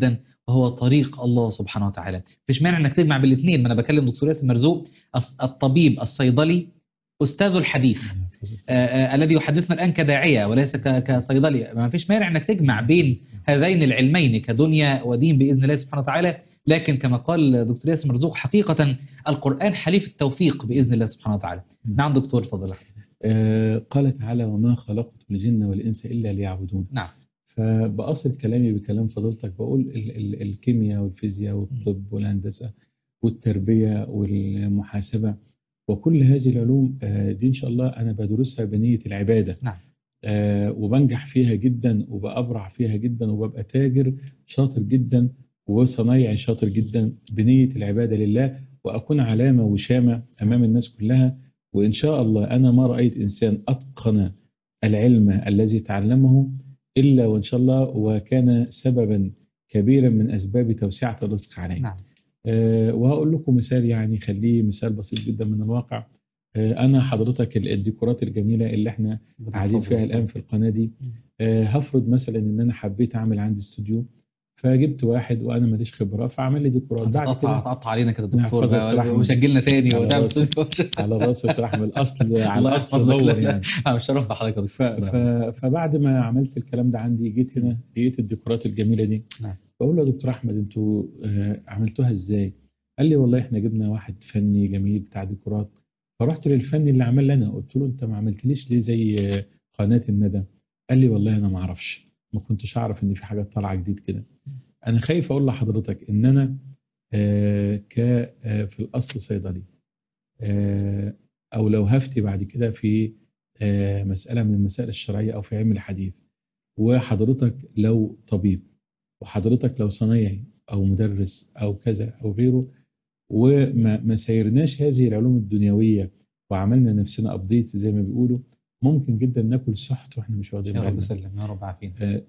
هو طريق الله سبحانه وتعالى مفيش مانع انك تجمع بالاثنين ما انا بكلم دكتور ياسر مرزوق الص- الطبيب الصيدلي استاذ الحديث آه، آه، الذي يحدثنا الان كداعيه وليس ك- كصيدلي ما فيش مانع انك تجمع بين هذين العلمين كدنيا ودين باذن الله سبحانه وتعالى لكن كما قال دكتور ياسر مرزوق حقيقه القران حليف التوفيق باذن الله سبحانه وتعالى نعم دكتور تفضل آه، قال تعالى وما خلقت الجن والإنس إلا ليعبدون نعم فبأصل كلامي بكلام فضيلتك بقول ال ال الكيمياء والفيزياء والطب والهندسة والتربية والمحاسبة وكل هذه العلوم آه، دي إن شاء الله أنا بدرسها بنية العبادة نعم. آه، وبنجح فيها جدا وبأبرع فيها جدا وببقى تاجر شاطر جدا وصنايعي شاطر جدا بنية العبادة لله وأكون علامة وشامة أمام الناس كلها وإن شاء الله أنا ما رأيت إنسان أتقن العلم الذي تعلمه إلا وإن شاء الله وكان سببا كبيرا من أسباب توسعة الرزق عليه نعم آه، وهقول لكم مثال يعني خليه مثال بسيط جدا من الواقع آه، أنا حضرتك ال- الديكورات الجميلة اللي احنا قاعدين فيها الآن في القناة دي آه، هفرض مثلا إن أنا حبيت أعمل عندي استوديو فجبت واحد وأنا ماليش خبرة فعمل لي ديكورات بعد تقطع كده تقطع علينا كده نعم، دكتور فضل بقى الرحمة. وسجلنا تاني على ونعمل راسي. استوديو. على راسي رحم الأصل على الله الأصل يحفظك. دور لا، يعني انا مش هروح بحضرتك يا ف... دكتور. ف... فبعد ما عملت الكلام ده عندي جيت هنا لقيت الديكورات الجميله دي نعم. بقول له يا دكتور احمد انتوا آه، عملتوها ازاي؟ قال لي والله احنا جبنا واحد فني جميل بتاع ديكورات فرحت للفني اللي عمل لنا قلت له انت ما عملتليش ليه زي آه، قناه الندى؟ قال لي والله انا ما اعرفش ما كنتش اعرف ان في حاجات طالعه جديد كده انا خايف اقول لحضرتك ان انا آه، ك آه، في الاصل صيدلي آه، او لو هفتي بعد كده في آه، مسألة من المسائل الشرعية أو في علم الحديث وحضرتك لو طبيب وحضرتك لو صنايعي أو مدرس أو كذا أو غيره وما ما سيرناش هذه العلوم الدنيوية وعملنا نفسنا أبديت زي ما بيقولوا ممكن جدا ناكل سحت واحنا مش واخدين يا رب بالنا سلم يا رب عافينا آه،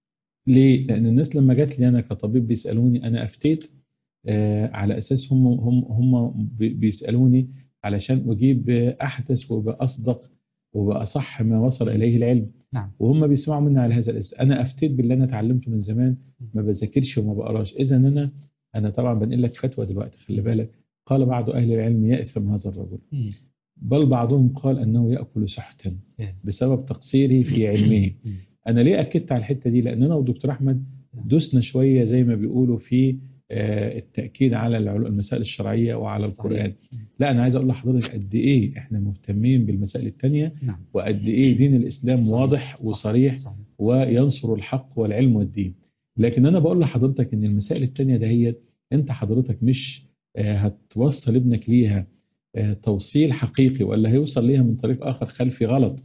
ليه؟ لأن الناس لما جات لي أنا كطبيب بيسألوني أنا أفتيت آه، على أساس هم هم هم بي- بيسألوني علشان أجيب بأحدث وبأصدق وبأصح ما وصل إليه العلم نعم. وهم بيسمعوا مني على هذا الأساس أنا أفتيت باللي أنا اتعلمته من زمان ما بذاكرش وما بقراش إذا أنا أنا طبعا بنقل لك فتوى دلوقتي خلي بالك قال بعض أهل العلم يأثم هذا الرجل مم. بل بعضهم قال أنه يأكل سحتا إيه. بسبب تقصيره في علمه مم. انا ليه اكدت على الحته دي لان انا ودكتور احمد دوسنا شويه زي ما بيقولوا في آه، التاكيد على العلو- المسائل الشرعيه وعلى القران صحيح. لا انا عايز اقول لحضرتك قد ايه احنا مهتمين بالمسائل التانية نعم وقد ايه دين الاسلام صحيح. واضح صح. وصريح صحيح. وينصر الحق والعلم والدين لكن انا بقول لحضرتك ان المسائل التانية دهيت انت حضرتك مش آه، هتوصل ابنك ليها آه، توصيل حقيقي ولا هيوصل ليها من طريق اخر خلفي غلط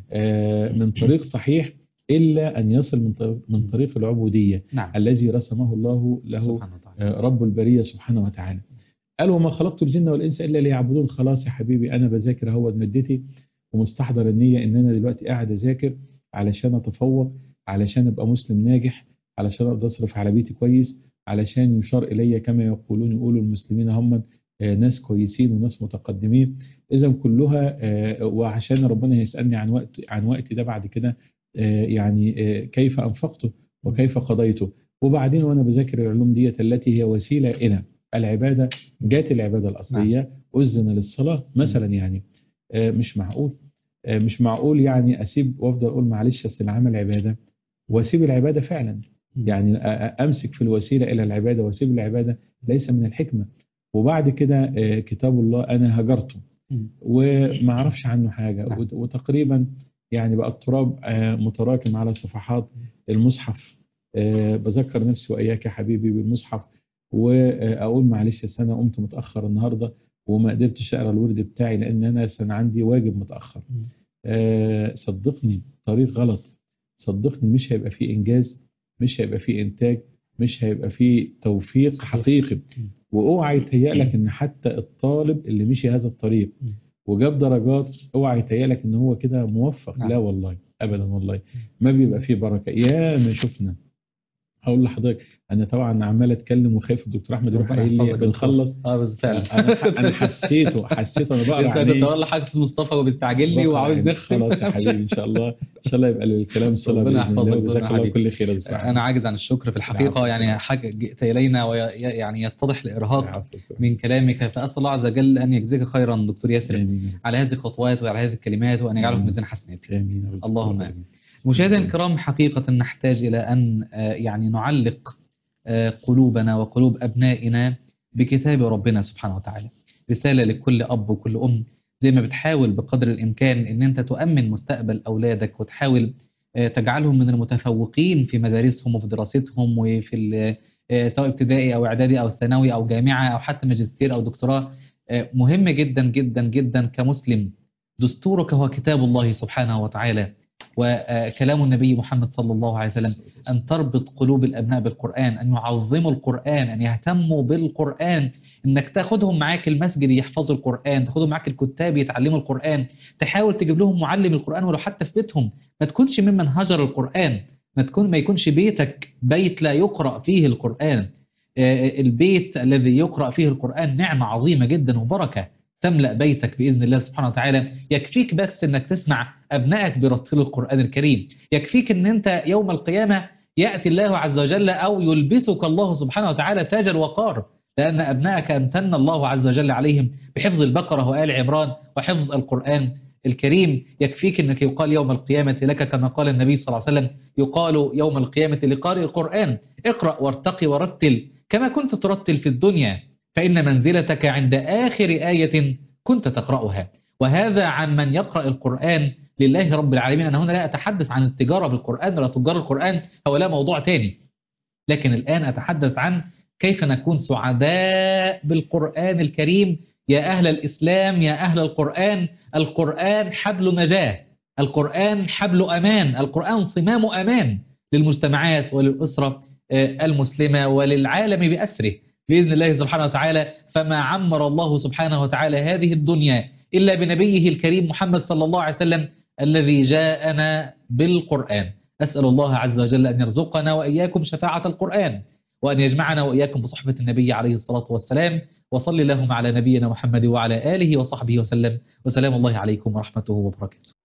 آه، من طريق صحيح الا ان يصل من طريق- من طريق العبوديه نعم الذي رسمه الله له سبحانه وتعالى آه، رب البريه سبحانه وتعالى قال وما خلقت الجن والانس الا ليعبدون خلاص يا حبيبي انا بذاكر اهو مادتي ومستحضر النيه ان انا دلوقتي قاعد اذاكر علشان اتفوق علشان ابقى مسلم ناجح علشان اقدر اصرف على بيتي كويس علشان يشار الي كما يقولون يقولوا المسلمين هم آه، ناس كويسين وناس متقدمين اذا كلها آه، وعشان ربنا يسالني عن وقت عن وقتي ده بعد كده آه، يعني آه، كيف انفقته وكيف قضيته وبعدين وانا بذاكر العلوم ديت التي هي وسيله الى العباده جات العباده الاصليه اذن للصلاه مثلا يعني آه، مش معقول آه، مش معقول يعني اسيب وافضل اقول معلش اصل العمل عباده واسيب العباده فعلا يعني أ- أ- امسك في الوسيله الى العباده واسيب العباده ليس من الحكمه وبعد كده آه، كتاب الله انا هجرته مم. وما اعرفش عنه حاجه نعم. وت- وتقريبا يعني بقى التراب آه، متراكم على صفحات المصحف آه، بذكر نفسي واياك يا حبيبي بالمصحف واقول معلش أصل انا قمت متاخر النهارده وما قدرتش اقرا الورد بتاعي لان انا كان عندي واجب متاخر مم. آه، صدقني طريق غلط صدقني مش هيبقى فيه انجاز مش هيبقى فيه انتاج مش هيبقى فيه توفيق صحيح. حقيقي مم. واوعى يتهيألك ان حتى الطالب اللي مشي هذا الطريق مم. وجاب درجات اوعى يتهيألك ان هو كده موفق نعم. لا والله ابدا والله ما بيبقى فيه بركه يا ما شفنا هقول لحضرتك انا طبعا عمال اتكلم وخايف الدكتور احمد يروح ربنا قايل يحفظك لي يا بنخلص اه بس فعلا انا انا حسيته حسيته انا بقرا لسه كنت عليه اقول لحضرتك مصطفى وبيستعجل لي بقرا وعاوز عليه. نختم خلاص يا حبيبي ان شاء الله ان شاء الله يبقى للكلام صله ربنا باذن يحفظك الله ربنا وجزاك الله حبيبي. كل خير يا دكتور أحمد. انا عاجز عن الشكر في الحقيقه العفو. يعني حاجه جئت الينا ويعني يتضح الارهاق العفو يا دكتور. من كلامك فاسال الله عز وجل ان يجزيك خيرا دكتور ياسر امين على هذه الخطوات وعلى هذه الكلمات وان يجعله في ميزان حسناتك امين يا رب. اللهم آمين. مشاهدينا الكرام حقيقة نحتاج إلى أن آه، يعني نعلق آه، قلوبنا وقلوب أبنائنا بكتاب ربنا سبحانه وتعالى رسالة لكل أب وكل أم زي ما بتحاول بقدر الإمكان أن أنت تؤمن مستقبل أولادك وتحاول آه، تجعلهم من المتفوقين في مدارسهم وفي دراستهم وفي ال- آه، سواء ابتدائي أو إعدادي أو ثانوي أو جامعة أو حتى ماجستير أو دكتوراه آه، مهم جدا جدا جدا كمسلم دستورك هو كتاب الله سبحانه وتعالى وكلام النبي محمد صلى الله عليه وسلم أن تربط قلوب الأبناء بالقرآن أن يعظموا القرآن أن يهتموا بالقرآن أنك تاخدهم معاك المسجد يحفظوا القرآن تاخدهم معاك الكتاب يتعلموا القرآن تحاول تجيب لهم معلم القرآن ولو حتى في بيتهم ما تكونش ممن هجر القرآن ما تكون ما يكونش بيتك بيت لا يقرأ فيه القرآن آه، البيت الذي يقرأ فيه القرآن نعمة عظيمة جدا وبركة تملأ بيتك بإذن الله سبحانه وتعالى يكفيك بس أنك تسمع أبنائك بيرتلوا القرآن الكريم يكفيك أن أنت يوم القيامة يأتي الله عز وجل أو يلبسك الله سبحانه وتعالى تاج الوقار لأن أبنائك أمتن الله عز وجل عليهم بحفظ البقرة وآل عمران وحفظ القرآن الكريم يكفيك أنك يقال يوم القيامة لك كما قال النبي صلى الله عليه وسلم يقال يوم القيامة لقارئ القرآن اقرأ وارتقي ورتل كما كنت ترتل في الدنيا فإن منزلتك عند آخر آية كنت تقرأها وهذا عن من يقرأ القرآن لله رب العالمين أنا هنا لا أتحدث عن التجارة بالقرآن ولا تجار القرآن هو لا موضوع تاني لكن الآن أتحدث عن كيف نكون سعداء بالقرآن الكريم يا أهل الإسلام يا أهل القرآن القرآن حبل نجاة القرآن حبل أمان القرآن صمام أمان للمجتمعات وللأسرة آه، المسلمة وللعالم بأسره بإذن الله سبحانه وتعالى فما عمر الله سبحانه وتعالى هذه الدنيا إلا بنبيه الكريم محمد صلى الله عليه وسلم الذي جاءنا بالقرآن أسأل الله عز وجل أن يرزقنا وإياكم شفاعة القرآن وأن يجمعنا وإياكم بصحبة النبي عليه الصلاة والسلام وصل اللهم على نبينا محمد وعلى آله وصحبه وسلم وسلام الله عليكم ورحمته وبركاته